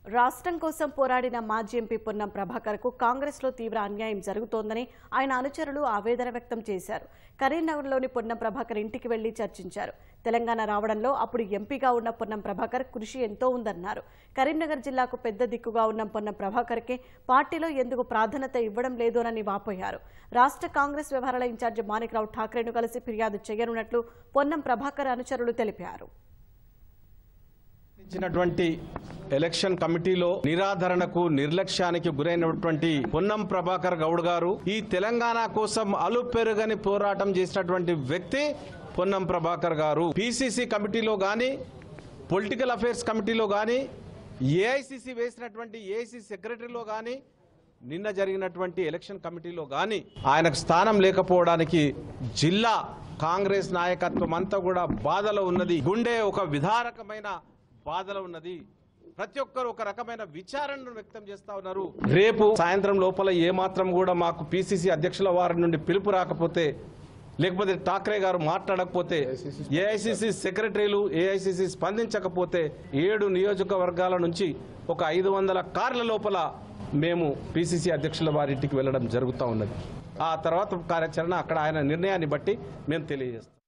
రాష్ట్రం కోసం పోరాడిన మాజీ ఎంపీ పొన్నం ప్రభాకర్ కు కాంగ్రెస్ లో తీవ్ర అన్యాయం జరుగుతోందని ఆయన అనుచరులు ఆవేదన వ్యక్తం చేశారు కరీంనగర్లోని పొన్నం ప్రభాకర్ ఇంటికి వెళ్లి చర్చించారు తెలంగాణ రావడంలో అప్పుడు ఎంపీగా ఉన్న పొన్నం ప్రభాకర్ కృషి ఎంతో ఉందన్నారు కరీంనగర్ జిల్లాకు పెద్ద దిక్కుగా ఉన్న పొన్నం ప్రభాకర్కి పార్టీలో ఎందుకు ప్రాధాన్యత ఇవ్వడం లేదోనని వాపోయారు రాష్ట్ర కాంగ్రెస్ వ్యవహారాల ఇన్ఛార్జి మాణిక్రావు ఠాక్రేను కలిసి ఫిర్యాదు చేయనున్నట్లు పొన్నం ప్రభాకర్ అనుచరులు తెలిపారు ఇచ్చినటువంటి ఎలక్షన్ కమిటీలో నిరాధరణకు నిర్లక్ష్యానికి గురైనటువంటి పొన్నం ప్రభాకర్ గౌడ్ గారు ఈ తెలంగాణ కోసం అలుపెరుగని పోరాటం చేసినటువంటి వ్యక్తి పొన్నం ప్రభాకర్ గారు పిసిసి కమిటీలో గాని పొలిటికల్ అఫైర్స్ కమిటీలో గాని ఏఐసిసి వేసినటువంటి ఏఐసిసి సెక్రటరీలో గాని నిన్న జరిగినటువంటి ఎలక్షన్ కమిటీలో గాని ఆయనకు స్థానం లేకపోవడానికి జిల్లా కాంగ్రెస్ నాయకత్వం అంతా కూడా బాధలో ఉన్నది గుండె ఒక విధారకమైన బాధలో ఉన్నది ప్రతి ఒక్కరు ఒక రకమైన విచారణను వ్యక్తం చేస్తా ఉన్నారు రేపు సాయంత్రం లోపల ఏ మాత్రం కూడా మాకు పిసిసి అధ్యక్షుల వారి నుండి పిలుపు రాకపోతే లేకపోతే ఠాక్రే గారు మాట్లాడకపోతే ఏఐసిసి సెక్రటరీలు ఏఐసిసి స్పందించకపోతే ఏడు నియోజకవర్గాల నుంచి ఒక ఐదు వందల కార్ల లోపల మేము పిసిసి అధ్యక్షుల వారింటికి వెళ్ళడం జరుగుతూ ఉన్నది ఆ తర్వాత కార్యాచరణ అక్కడ ఆయన నిర్ణయాన్ని బట్టి మేము తెలియజేస్తాం